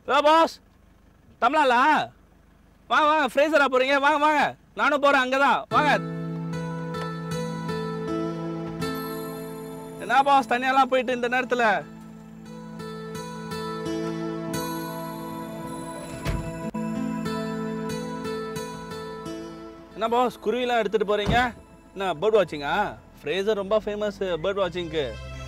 Hello boss தமிழாலா வாங்க வாங்க ஃப்ரேசரா போறீங்க வாங்க வாங்க நானும் போறேன் அங்கதான் வாங்க என்ன பாஸ் தனியாலாம் போயிட்டு இந்த நேரத்துல என்ன பாஸ் குருவிலாம் எடுத்துட்டு போறீங்க என்ன பேர்ட் வாட்சிங்கா ஃப்ரேசர் ரொம்ப ஃபேமஸ் பேர்ட் வாட்சிங்க்கு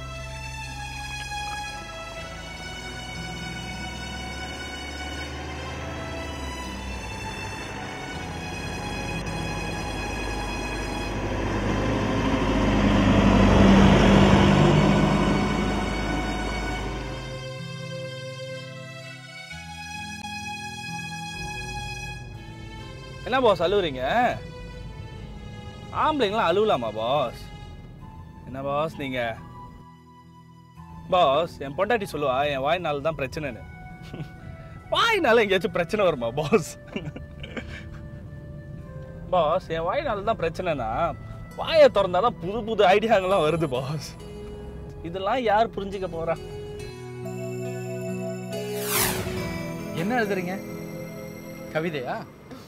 என்ன பாஸ் அழுவுறீங்க ஆம்பளைங்களாம் அழுவலாமா பாஸ் என்ன பாஸ் நீங்க பாஸ் என் பொண்டாட்டி சொல்லுவா என் வாய்னால தான் பிரச்சனைன்னு வாய்னால எங்கேயாச்சும் பிரச்சனை வருமா பாஸ் பாஸ் என் வாய்னால தான் பிரச்சனைனா வாயை திறந்தாதான் புது புது ஐடியாங்கெல்லாம் வருது பாஸ் இதெல்லாம் யார் புரிஞ்சுக்க போறா என்ன எழுதுறீங்க கவிதையா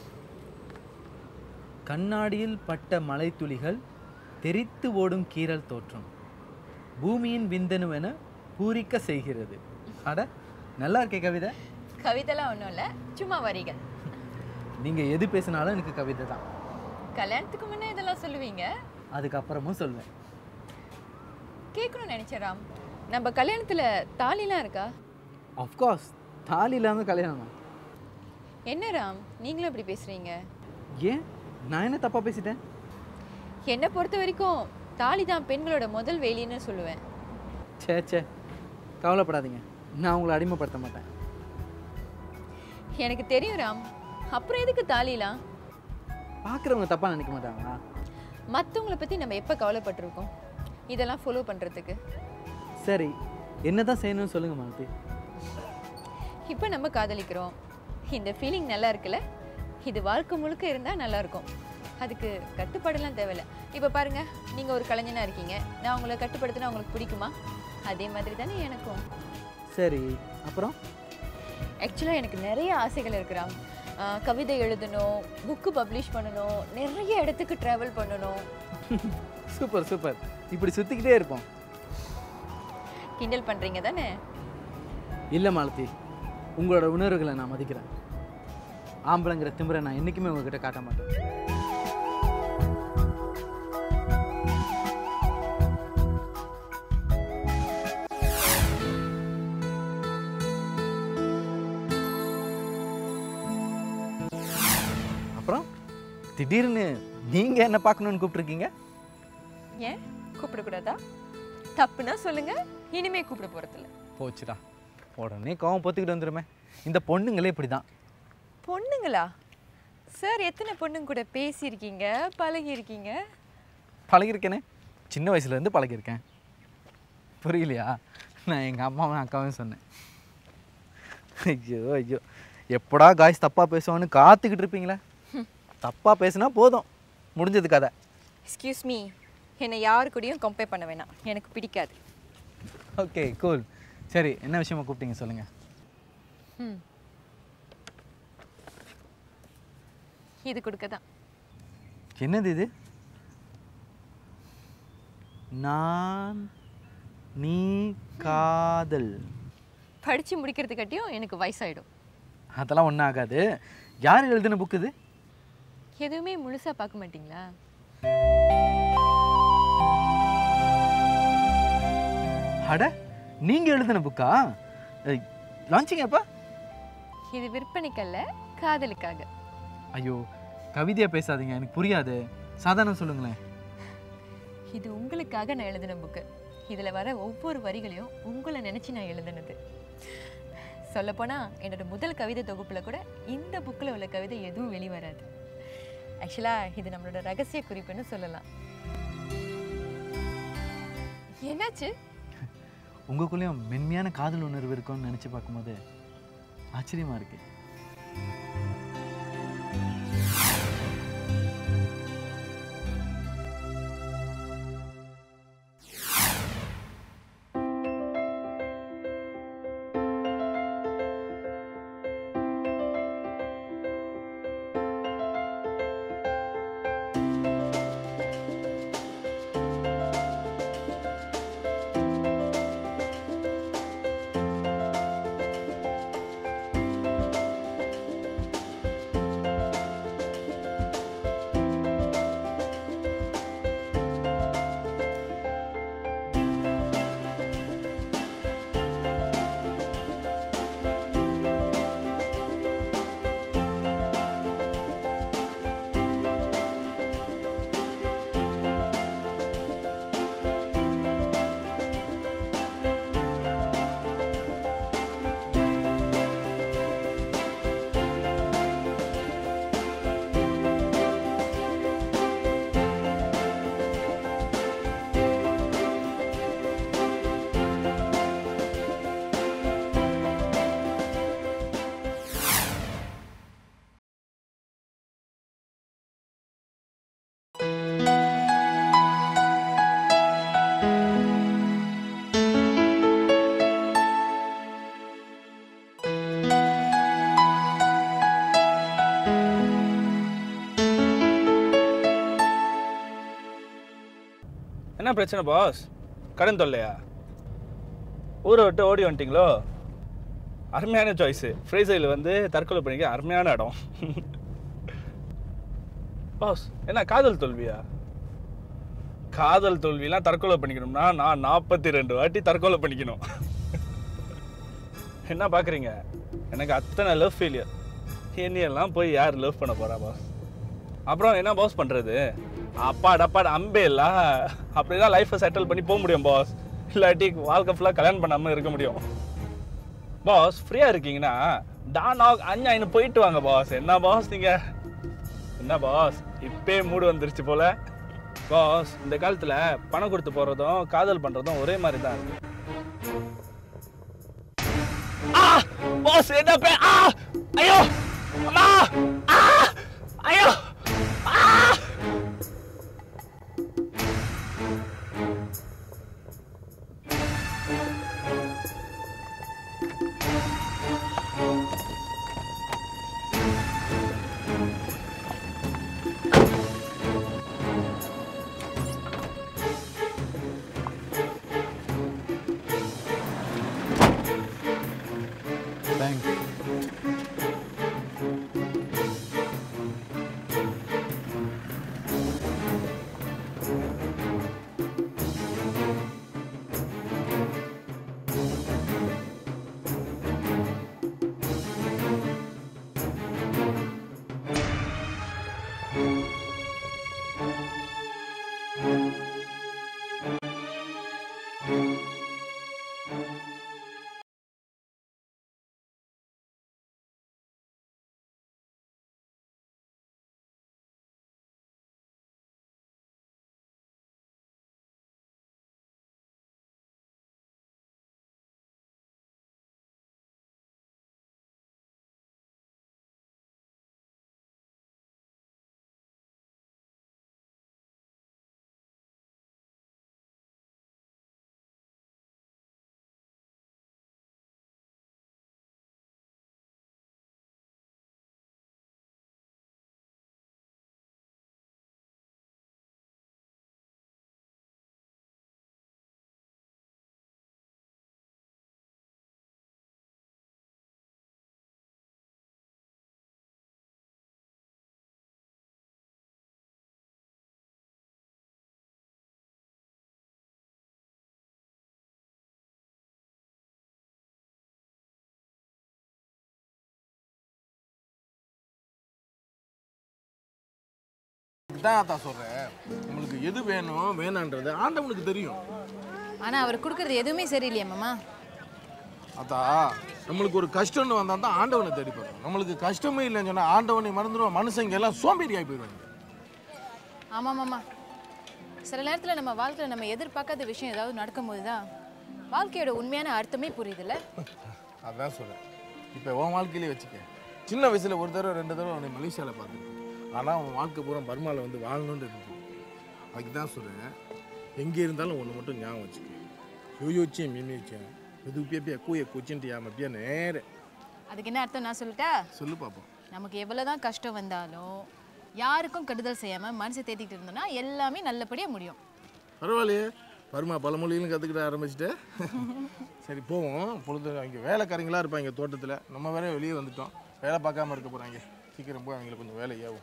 கண்ணாடியில் பட்ட மலைத்துளிகள் தெரித்து ஓடும் கீறல் தோற்றம் பூமியின் விந்தணுவென பூரிக்க செய்கிறது அட நல்லா இருக்கே கவிதை கவிதைலாம் ஒன்றும் இல்லை சும்மா வரிகள் நீங்கள் எது பேசினாலும் எனக்கு கவிதை தான் கல்யாணத்துக்கு முன்னே இதெல்லாம் சொல்லுவீங்க அதுக்கப்புறமும் சொல்வேன் கேட்கணும்னு நினைச்சேன் ராம் நம்ம கல்யாணத்தில் தாலிலாம் இருக்கா ஆஃப்கோர்ஸ் தாலி இல்லாமல் கல்யாணம் என்ன ராம் நீங்களும் இப்படி பேசுகிறீங்க ஏன் நான் என்ன தப்பாக பேசிட்டேன் என்னை பொறுத்த வரைக்கும் தாலி தான் பெண்களோட முதல் வேலின்னு சொல்லுவேன் சே சே கவலைப்படாதீங்க நான் உங்களை அடிமைப்படுத்த மாட்டேன் எனக்கு தெரியும் ராம் அப்புறம் எதுக்கு தாலிலாம் பார்க்குறவங்க தப்பாக நினைக்க மாட்டாங்களா மற்றவங்கள பற்றி நம்ம எப்போ கவலைப்பட்டிருக்கோம் இதெல்லாம் ஃபாலோ பண்ணுறதுக்கு சரி என்ன தான் செய்யணும்னு சொல்லுங்கள் மாலதி இப்போ நம்ம காதலிக்கிறோம் இந்த ஃபீலிங் நல்லா இருக்குல்ல இது வாழ்க்கை முழுக்க இருந்தால் நல்லா இருக்கும் அதுக்கு கட்டுப்பாடெல்லாம் தேவையில்ல இப்போ பாருங்க நீங்கள் ஒரு கலைஞனாக இருக்கீங்க நான் உங்களை கட்டுப்படுத்தினா உங்களுக்கு பிடிக்குமா அதே மாதிரி தானே எனக்கும் சரி அப்புறம் ஆக்சுவலாக எனக்கு நிறைய ஆசைகள் இருக்கிறான் கவிதை எழுதணும் புக்கு பப்ளிஷ் பண்ணணும் நிறைய இடத்துக்கு ட்ராவல் பண்ணணும் சூப்பர் சூப்பர் இப்படி சுற்றிக்கிட்டே இருப்போம் கிண்டல் பண்ணுறீங்க தானே இல்லை மாலதி உங்களோட உணர்வுகளை நான் மதிக்கிறேன் ஆம்பளைங்கிற திமிரை நான் என்றைக்குமே உங்ககிட்ட காட்ட மாட்டேன் அப்புறம் திடீர்னு நீங்கள் என்ன பார்க்கணுன்னு கூப்பிட்ருக்கீங்க ஏன் கூப்பிடக்கூடாதா தப்புனா சொல்லுங்க இனிமே கூப்பிட போகிறதில்ல போச்சுடா உடனே கோவம் பொத்துக்கிட்டு வந்துருமே இந்த பொண்ணுங்களே இப்படி தான் பொண்ணுங்களா சார் எத்தனை பொண்ணுங்க கூட பேசியிருக்கீங்க பழகியிருக்கீங்க பழகிருக்கேனே சின்ன வயசுலேருந்து பழகியிருக்கேன் புரியலையா நான் எங்கள் அம்மாவும் அக்காவும் சொன்னேன் ஐயோ ஐயோ எப்படா காய்ஸ் தப்பாக பேசுவான்னு காத்துக்கிட்டு இருப்பீங்களே தப்பாக பேசுனா போதும் முடிஞ்சது கதை எக்ஸ்கியூஸ் மீ என்னை யாரு கூடயும் கம்பேர் பண்ண வேணாம் எனக்கு பிடிக்காது ஓகே கூல் சரி என்ன விஷயமா கூப்பிட்டீங்க சொல்லுங்கள் ம் இது கொடுக்க தான் என்னது இது நான் நீ காதல் படித்து முடிக்கிறதுக்காட்டியும் எனக்கு வயசாயிடும் அதெல்லாம் ஒன்றும் ஆகாது யார் எழுதின புக் இது எதுவுமே முழுசாக பார்க்க மாட்டீங்களா அட நீங்கள் எழுதின புக்கா லான்ச்சிங் எப்போ இது விற்பனைக்கல்ல காதலுக்காக ஐயோ கவிதையாக பேசாதீங்க எனக்கு புரியாது சாதாரணம் சொல்லுங்களேன் இது உங்களுக்காக நான் எழுதின புக்கு இதில் வர ஒவ்வொரு வரிகளையும் உங்களை நினச்சி நான் எழுதினது சொல்லப்போனால் என்னோட முதல் கவிதை தொகுப்பில் கூட இந்த புக்கில் உள்ள கவிதை எதுவும் வெளிவராது ஆக்சுவலாக இது நம்மளோட ரகசிய குறிப்புன்னு சொல்லலாம் என்னாச்சு உங்களுக்குள்ளேயும் மென்மையான காதல் உணர்வு இருக்கும்னு நினச்சி பார்க்கும்போது ஆச்சரியமாக இருக்கு என்ன பிரச்சனை பாஸ் கடன் தொல்லையா ஊரை விட்டு ஓடி வந்துட்டீங்களோ அருமையான சாய்ஸு ஃப்ரேசையில் வந்து தற்கொலை பண்ணிக்க அருமையான இடம் பாஸ் என்ன காதல் தோல்வியா காதல் தோல்விலாம் தற்கொலை பண்ணிக்கணும்னா நான் நாற்பத்தி ரெண்டு வாட்டி தற்கொலை பண்ணிக்கணும் என்ன பார்க்குறீங்க எனக்கு அத்தனை லவ் ஃபெயிலியர் என்னையெல்லாம் போய் யார் லவ் பண்ண போறா பாஸ் அப்புறம் என்ன பாஸ் பண்ணுறது அப்பாட அப்பாட அம்பே இல்ல அப்படிதான் லைஃப்பை செட்டில் பண்ணி போக முடியும் பாஸ் இல்லாட்டி வாழ்க்கை ஃபுல்லாக கல்யாணம் பண்ணாமல் இருக்க முடியும் பாஸ் ஃப்ரீயாக இருக்கீங்கன்னா டானாக் அஞ்சாயின்னு போயிட்டு வாங்க பாஸ் என்ன பாஸ் நீங்கள் என்ன பாஸ் இப்பே மூடு வந்துருச்சு போல பாஸ் இந்த காலத்தில் பணம் கொடுத்து போகிறதும் காதல் பண்ணுறதும் ஒரே மாதிரி தான் இருக்கு ஆ பாஸ் என்ன பே ஆ ஐயோ அம்மா ஆ ஐயோ ஆ தேங்க்ஸ் தான் அத்தா சொல்கிறேன் உங்களுக்கு எது வேணும் வேணான்றது ஆண்டவனுக்கு தெரியும் ஆனா அவர் கொடுக்கறது எதுவுமே சரியில்லையா மாமா அத்தா நம்மளுக்கு ஒரு கஷ்டம்னு வந்தால் தான் ஆண்டவனை தேடி போகிறோம் நம்மளுக்கு கஷ்டமே இல்லைன்னு சொன்னால் ஆண்டவனை மறந்துடுவோம் மனுஷங்க எல்லாம் சோம்பேறி ஆகி போயிடுவாங்க ஆமா மாமா சில நேரத்துல நம்ம வாழ்க்கையில நம்ம எதிர்பார்க்காத விஷயம் ஏதாவது நடக்கும்போது தான் வாழ்க்கையோட உண்மையான அர்த்தமே புரியுதுல்ல அதான் சொல்கிறேன் இப்போ உன் வாழ்க்கையிலே வச்சுக்க சின்ன வயசில் ஒரு தடவை ரெண்டு தடவை உன்னை மலேசியாவில் பார்த்துருக்கேன் ஆனால் உன் வாழ்க்கை பூரா பர்மாவில் வந்து வாழணும்னு இருக்கு அதுக்கு தான் சொல்கிறேன் எங்கே இருந்தாலும் ஒன்று மட்டும் ஞாபகம் வச்சுக்க யோயோச்சியம் மீமிச்சியம் இது பியா கூய கொச்சின்ட்டு யாம பியா நேர அதுக்கு என்ன அர்த்தம் நான் சொல்லட்டா சொல்லு பார்ப்போம் நமக்கு எவ்வளவுதான் கஷ்டம் வந்தாலும் யாருக்கும் கெடுதல் செய்யாம மனசை தேத்திட்டு இருந்தோம்னா எல்லாமே நல்லபடியா முடியும் பரவாயில்லையே பருமா பல மொழிகளும் கற்றுக்கிட ஆரம்பிச்சிட்டு சரி போவோம் பொழுது அங்கே வேலைக்காரங்களா இருப்பாங்க தோட்டத்தில் நம்ம வேற வெளியே வந்துட்டோம் வேலை பார்க்காம இருக்க போகிறாங்க சீக்கிரம் போய் அவங்களுக்கு கொஞ்சம் வேலை ஆகும்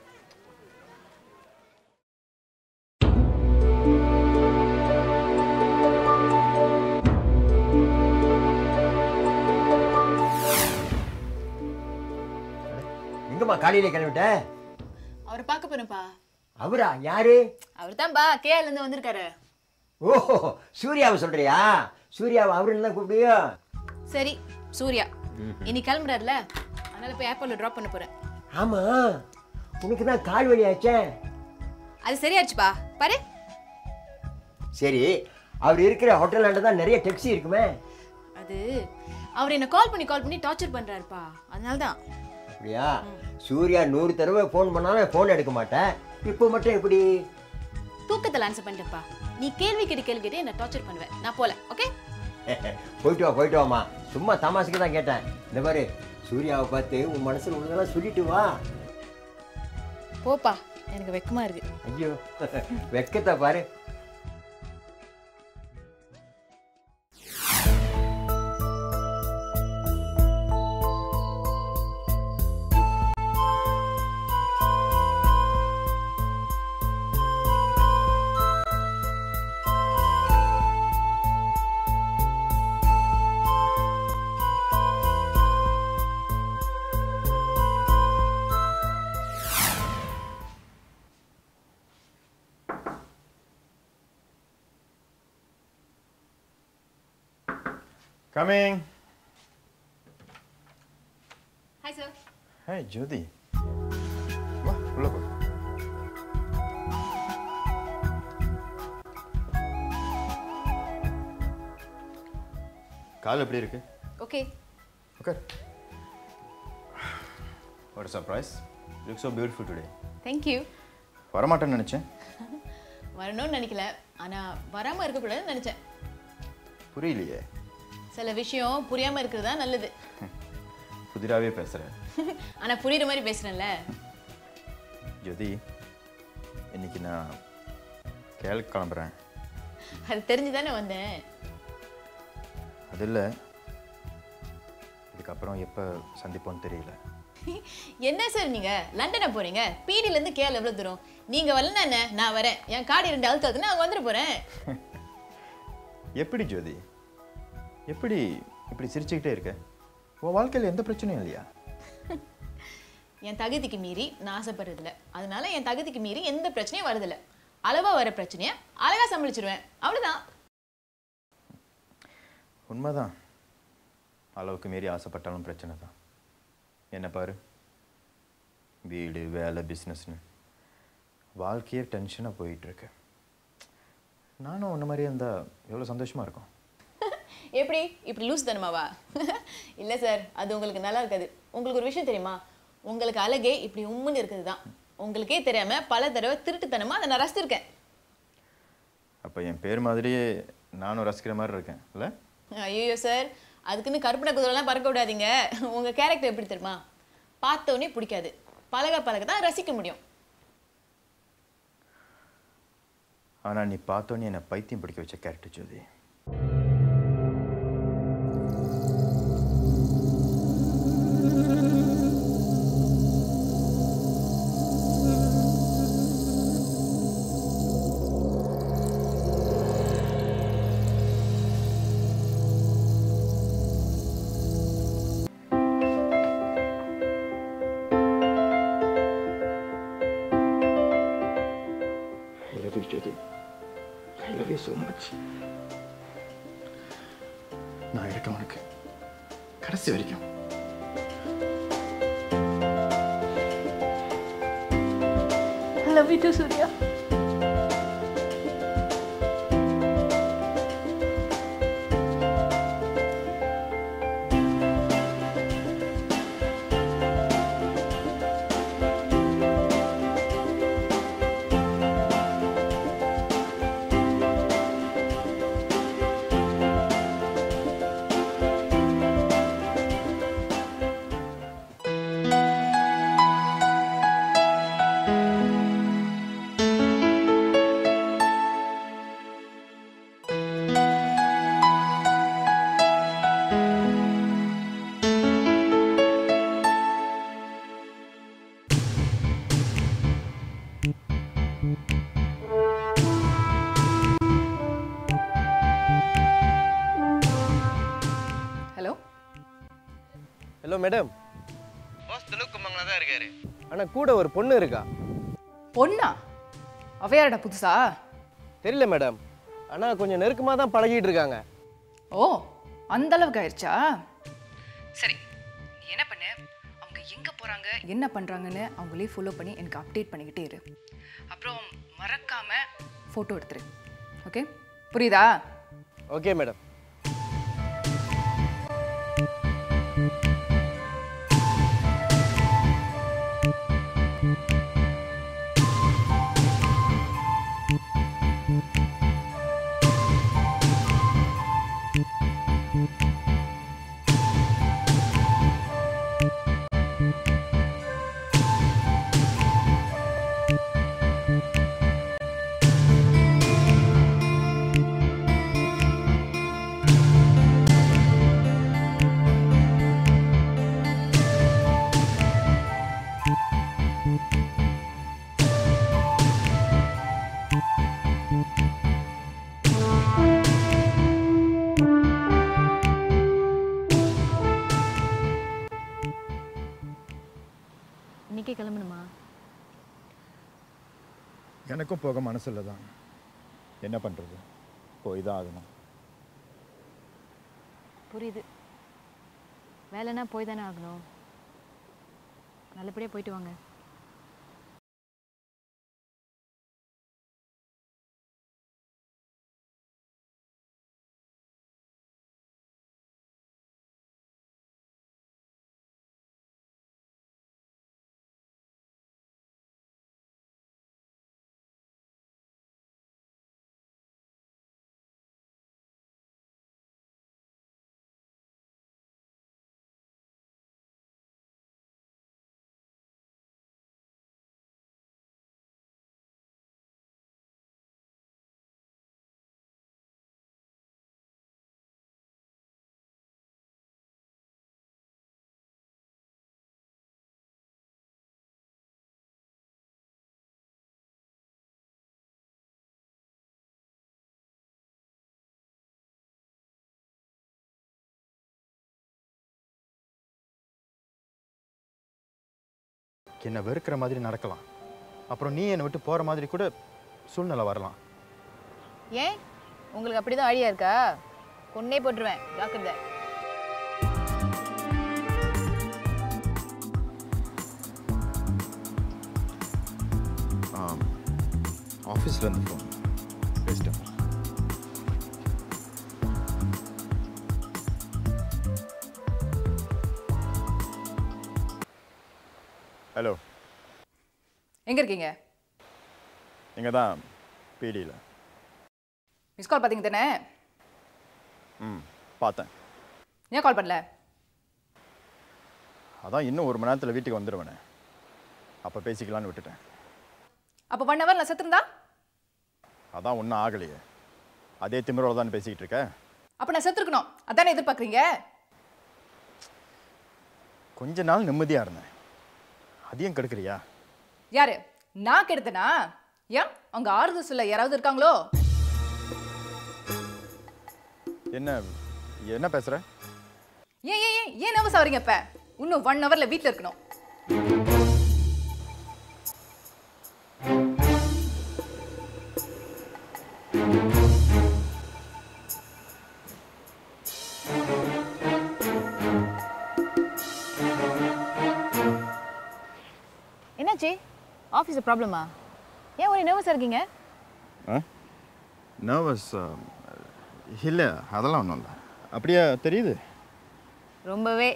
எங்கம்மா காலையில கிளம்பிட்ட அவர் பார்க்க போறேன்ப்பா அவரா யாரு அவர் தான்பா கேல இருந்து வந்திருக்காரு ஓஹோ சூர்யாவை சொல்றியா சூர்யாவை அவருன்னு தான் கூப்பிடுவியோ சரி சூர்யா இனி கிளம்புறாருல அதனால போய் ஏர்போர்ட்ல டிராப் பண்ண போறேன் ஆமா உனக்கு தான் கால் வலி ஆச்சே அது சரியாச்சுப்பா பாரு சரி அவர் இருக்கிற ஹோட்டலாண்ட தான் நிறைய டெக்ஸி இருக்குமே அது அவர் என்ன கால் பண்ணி கால் பண்ணி டார்ச்சர் பண்றாருப்பா அதனால தான் அப்படியா சூர்யா நூறு தடவை ஃபோன் பண்ணாலும் ஃபோன் எடுக்க மாட்டேன் இப்போ மட்டும் எப்படி தூக்கத்தில் ஆன்சர் பண்ணிட்டேன்ப்பா நீ கேள்வி கேட்டு கேள்வி கேட்டு என்ன டார்ச்சர் பண்ணுவேன் நான் போல ஓகே போயிட்டு வா போயிட்டு வாமா சும்மா தமாசுக்கு தான் கேட்டேன் இந்த மாதிரி சூர்யாவை பார்த்து உன் மனசுல உள்ளதெல்லாம் சொல்லிட்டு வா போப்பா எனக்கு வெக்கமா இருக்கு ஐயோ வெக்கத்தை பாரு coming hi sir hey Jothi வா உள்ள போ கால் எப்படி இருக்கு ஓகே ஓகே ஒரு surprise look so beautiful today thank you வரமாட்டேன்னு நினச்சேன் வரணும்னு நினைக்கல ஆனால் வராமல் இருக்கக்கூடாதுன்னு நினச்சேன் புரியலையே சில விஷயம் புரியாமல் இருக்கிறது தான் நல்லது புதிராகவே பேசுகிறேன் ஆனால் புரியுற மாதிரி பேசுகிறேன்ல ஜோதி இன்னைக்கு நான் கேளுக்கு கிளம்புறேன் அது தெரிஞ்சு தானே வந்தேன் அது இல்லை இதுக்கப்புறம் எப்போ சந்திப்போன்னு தெரியல என்ன சார் நீங்கள் லண்டனை போகிறீங்க பீடியிலேருந்து கேள் எவ்வளோ தூரம் நீங்கள் வரலன்னா என்ன நான் வரேன் என் காடி ரெண்டு அழுத்தாதுன்னு நான் வந்துட்டு போகிறேன் எப்படி ஜோதி எப்படி இப்படி சிரிச்சுக்கிட்டே இருக்க உன் வாழ்க்கையில் எந்த பிரச்சனையும் இல்லையா என் தகுதிக்கு மீறி நான் ஆசைப்படுறதில்ல அதனால என் தகுதிக்கு மீறி எந்த பிரச்சனையும் வரதில்ல அளவா வர பிரச்சனையை அழகா சமாளிச்சிருவேன் அவ்வளவுதான் உண்மைதான் அளவுக்கு மீறி ஆசைப்பட்டாலும் பிரச்சனை தான் என்ன பாரு வீடு வேலை பிஸ்னஸ்னு வாழ்க்கையே டென்ஷனாக போயிட்டுருக்கு நானும் உன்ன மாதிரியே இருந்தால் எவ்வளோ சந்தோஷமாக இருக்கும் எப்படி இப்படி லூஸ் தனமாவா இல்லை சார் அது உங்களுக்கு நல்லா இருக்காது உங்களுக்கு ஒரு விஷயம் தெரியுமா உங்களுக்கு அழகே இப்படி உம்முன்னு இருக்குது தான் உங்களுக்கே தெரியாம பல தடவை திருட்டுத்தனமா அதை நான் ரசிச்சிருக்கேன் அப்போ என் பேர் மாதிரியே நானும் ரசிக்கிற மாதிரி இருக்கேன் இல்லை ஐயோ சார் அதுக்குன்னு கருப்பனை குதிரைலாம் பறக்க விடாதீங்க உங்க கேரக்டர் எப்படி தெரியுமா பார்த்தோன்னே பிடிக்காது பழக பழக தான் ரசிக்க முடியும் ஆனால் நீ பார்த்தோன்னே என்னை பைத்தியம் பிடிக்க வச்ச character Jothi I love you, Jyoti. I love you so much. நான் இருக்கேன் உனக்கு கடைசி வரைக்கும் love you to Surya hello hello madam boss Tilak கும்பங்களா தான் இருக்காரு ஆனால் கூட ஒரு பொண்ணு இருக்கா பொண்ணா அவையாரடா புதுசா தெரியல மேடம் ஆனால் கொஞ்சம் நெருக்கமாக தான் பழகிட்டு இருக்காங்க ஓ அந்த அளவுக்கு ஆயிடுச்சா சரி நீ என்ன பண்ணு அவங்க எங்க போறாங்க என்ன பண்றாங்கன்னு அவங்களே ஃபாலோ பண்ணி எனக்கு அப்டேட் பண்ணிக்கிட்டே இரு அப்புறம் மறக்காம போட்டோ எடுத்துரு ஓகே புரியுதா ஓகே மேடம் இன்னைக்கே கிளம்பணுமா எனக்கும் போக மனசில்லை தான் என்ன பண்ணுறது போய் தான் ஆகணும் புரியுது வேலைன்னா போய் தானே ஆகணும் நல்லபடியாக போயிட்டு வாங்க என்னை வெறுக்கிற மாதிரி நடக்கலாம் அப்புறம் நீ என்னை விட்டு போகிற மாதிரி கூட சூழ்நிலை வரலாம் ஏன் உங்களுக்கு அப்படிதான் ஐடியா இருக்கா கொன்னே போட்டுருவேன் ஜாக்கிரதை ஆஃபீஸில் இருந்து ஃபோன் பேசிட்டேன் ஹலோ எங்கே இருக்கீங்க இங்கே தான் பிடியில் மிஸ் கால் பார்த்தீங்க தானே ம் பார்த்தேன் ஏன் கால் பண்ணல அதான் இன்னும் ஒரு மணி நேரத்தில் வீட்டுக்கு வந்துடுவேனே அப்போ பேசிக்கலான்னு விட்டுட்டேன் அப்போ ஒன் ஹவர் நான் செத்துருந்தா அதான் ஒன்றும் ஆகலையே அதே திமிரோட தான் பேசிக்கிட்டு இருக்க அப்போ நான் செத்துருக்கணும் அதானே எதிர்பார்க்குறீங்க கொஞ்ச நாள் நிம்மதியாக இருந்தேன் அதையும் கெடுக்கிறியா யாரு நான் கெடுத்தனா ஏன் அங்க ஆறுதல் சொல்ல யாராவது இருக்காங்களோ என்ன என்ன பேசுகிற ஏன் ஏன் ஏன் ஏன் நர்வஸ் ஆவறீங்க இப்ப இன்னும் ஒன் ஹவர்ல வீட்ல இருக்கணும் என்னாச்சு ஆஃபீஸில் ப்ராப்ளமா ஏன் ஒரே நர்வஸாக இருக்கீங்க ஆ நர்வஸ் இல்லை அதெல்லாம் ஒன்றும் இல்லை அப்படியா தெரியுது ரொம்பவே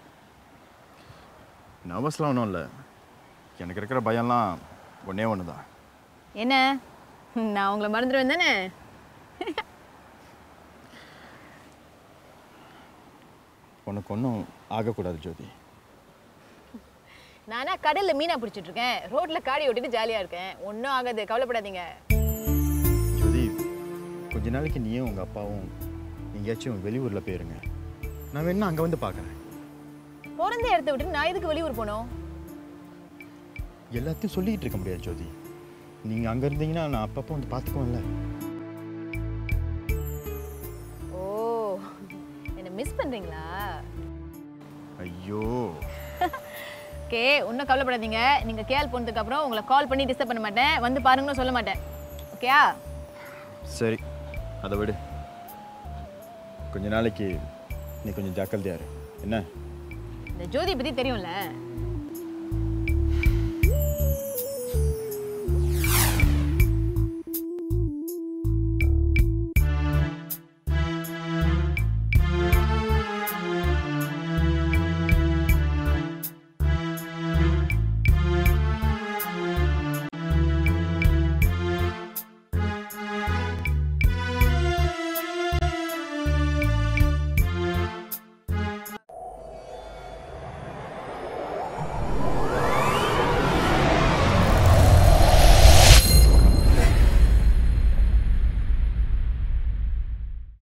நர்வஸ்லாம் ஒன்றும் இல்லை எனக்கு இருக்கிற பயம்லாம் ஒன்றே ஒன்று தான் என்ன நான் உங்களை மறந்துடுவேன் தானே உனக்கு ஒன்றும் ஆகக்கூடாது ஜோதி நானா கடலில் மீனா பிடிச்சிட்டு இருக்கேன் ரோட்டில் காடி ஓட்டிட்டு ஜாலியாக இருக்கேன் ஒன்றும் ஆகாது கவலைப்படாதீங்க ஜோதி கொஞ்ச நாளைக்கு நீயும் உங்கள் அப்பாவும் எங்கேயாச்சும் வெளியூரில் போயிருங்க நான் வேணா அங்கே வந்து பார்க்குறேன் பிறந்த இடத்த விட்டு நான் எதுக்கு வெளியூர் போனோம் எல்லாத்தையும் சொல்லிக்கிட்டு இருக்க முடியாது ஜோதி நீங்கள் அங்கே இருந்தீங்கன்னா நான் அப்பப்போ வந்து பார்த்துக்குவேன்ல ஓ என்ன மிஸ் பண்ணுறீங்களா ஐயோ ஓகே ஒன்றும் கவலைப்படாதீங்க நீங்கள் கேள் போனதுக்கு அப்புறம் உங்களை கால் பண்ணி டிஸ்டர்ப் பண்ண மாட்டேன் வந்து பாருங்கன்னு சொல்ல மாட்டேன் ஓகேயா சரி அதை விடு கொஞ்ச நாளைக்கு நீ கொஞ்சம் ஜாக்கிரதையா இரு என்ன இந்த ஜோதி பற்றி தெரியும்ல